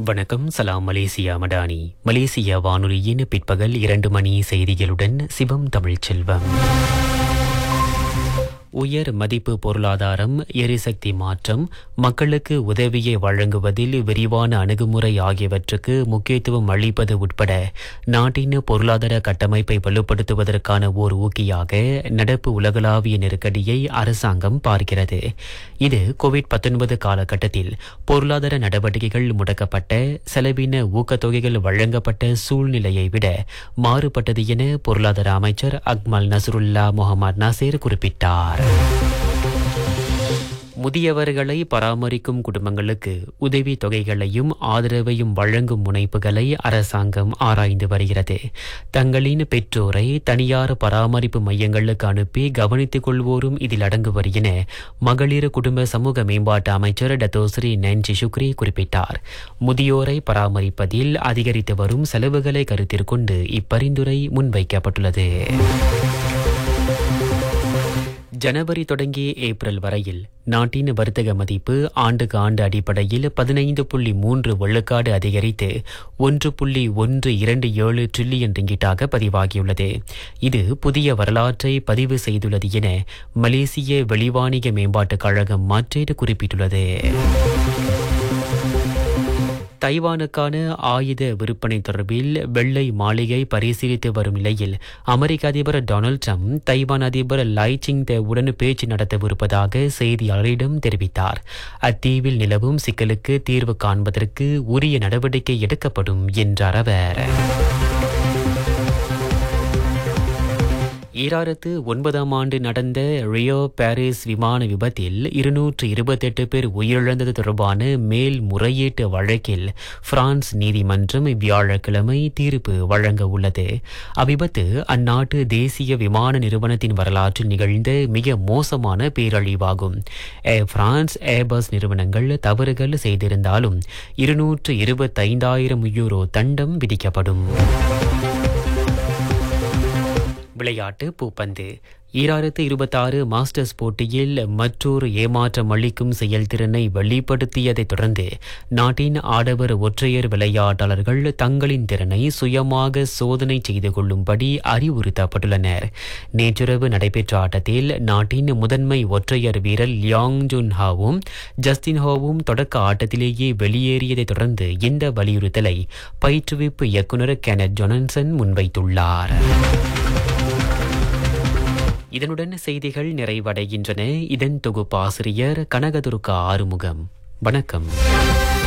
வணக்கம் சலாம் Malaysia Madani Malaysia வானொலியின் பிற்பகல் இரண்டு மணி செய்திகளுடன் சிவம் தமிழ்ச்செல்வம் உயர் மதிப்பு பொருளாதாரம் எரிசக்தி மாற்றம் மக்களுக்கு உதவியை வழங்குவதில் விரிவான அணுகுமுறை ஆகியவற்றுக்கு முக்கியத்துவம் அளிப்பது உட்பட நாட்டின் பொருளாதார கட்டமைப்பை வலுப்படுத்துவதற்கான ஓர் ஊக்கியாக நடப்பு உலகளாவிய நெருக்கடியை அரசாங்கம் பார்க்கிறது இது கோவிட் 19 காலகட்டத்தில் பொருளாதார நடவடிக்கைகள் முடக்கப்பட்ட செலவின ஊக்கத்தொகைகள் வழங்கப்பட்ட சூழ்நிலையை விட மாறுபட்டது என பொருளாதார அமைச்சர் அக்மல் நசருல்லா முகமது நசீர் குறிப்பிட்டார் முதியவர்களை பராமரிக்கும் குடும்பங்களுக்கு உதவி தொகைகளையும் ஆதரவையும் வழங்கும் முனைப்புகளை அரசாங்கம் ஆராய்ந்து வருகிறது தங்களின் பெற்றோரை தனியார் பராமரிப்பு மையங்களுக்கு அனுப்பி கவனித்துக் கொள்வோரும் இதில் அடங்குவர் என மகளிர் குடும்ப சமூக மேம்பாட்டு அமைச்சர் டத்தோஸ்ரீ நன்சி சுக்ரி குறிப்பிட்டார் முதியோரை பராமரிப்பதில் அதிகரித்து வரும் செலவுகளை கருத்தில் கொண்டு இப்பரிந்துரை முன்வைக்கப்பட்டுள்ளது ஜனவரி தொடங்கி ஏப்ரல் வரையில் நாட்டின் வர்த்தக மதிப்பு ஆண்டுக்கு ஆண்டு அடிப்படையில் பதினைந்து புள்ளி மூன்று வெள்ளுக்காடு அதிகரித்து ஒன்று புள்ளி ஒன்று இரண்டு ஏழு டிரில்லியன் ரிங்கிட்டாக பதிவாகியுள்ளது இது புதிய வரலாற்றை பதிவு செய்துள்ளது என மலேசிய வெளிவாணிக மேம்பாட்டுக் கழகம் மாற்றீடு குறிப்பிட்டுள்ளது தைவானுக்கான ஆயுத விற்பனை தொடர்பில் வெள்ளை மாளிகை பரிசீலித்து வரும் நிலையில் அமெரிக்க அதிபர் டொனால்ட் ட்ரம்ப் தைவான் அதிபர் லை சிங் உடன் பேச்சு நடத்தவிருப்பதாக செய்தியாளரிடம் தெரிவித்தார் அத்தீவில் நிலவும் சிக்கலுக்கு தீர்வு காண்பதற்கு உரிய நடவடிக்கை எடுக்கப்படும் என்றார் அவர் ஈராயிரத்து ஒன்பதாம் ஆண்டு நடந்த ரியோ பாரிஸ் விமான விபத்தில் இருநூற்று இருபத்தெட்டு பேர் உயிரிழந்தது தொடர்பான மேல் முறையீட்டு வழக்கில் பிரான்ஸ் நீதிமன்றம் வியாழக்கிழமை தீர்ப்பு வழங்க உள்ளது அவ்விபத்து அந்நாட்டு தேசிய விமான நிறுவனத்தின் வரலாற்றில் நிகழ்ந்த மிக மோசமான பேரழிவாகும் ஏர் பிரான்ஸ் ஏர்பஸ் நிறுவனங்கள் தவறுகள் செய்திருந்தாலும் இருநூற்று இருபத்தைந்தாயிரம் யூரோ தண்டம் விதிக்கப்படும் விளையாட்டு பூப்பந்து ஈராயிரத்து இருபத்தாறு மாஸ்டர்ஸ் போட்டியில் மற்றொரு ஏமாற்றம் அளிக்கும் செயல்திறனை வெளிப்படுத்தியதைத் தொடர்ந்து நாட்டின் ஆடவர் ஒற்றையர் விளையாட்டாளர்கள் தங்களின் திறனை சுயமாக சோதனை செய்து கொள்ளும்படி அறிவுறுத்தப்பட்டுள்ளனர் நேற்றிரவு நடைபெற்ற ஆட்டத்தில் நாட்டின் முதன்மை ஒற்றையர் வீரர் லியாங் ஜுன் ஹாவும் ஜஸ்டின் ஹோவும் தொடக்க ஆட்டத்திலேயே வெளியேறியதைத் தொடர்ந்து இந்த வலியுறுத்தலை பயிற்றுவிப்பு இயக்குநர் கெனட் ஜொனன்சன் முன்வைத்துள்ளார் இதனுடன் செய்திகள் நிறைவடைகின்றன இதன் தொகுப்பாசிரியர் கனகதுர்கா ஆறுமுகம் வணக்கம்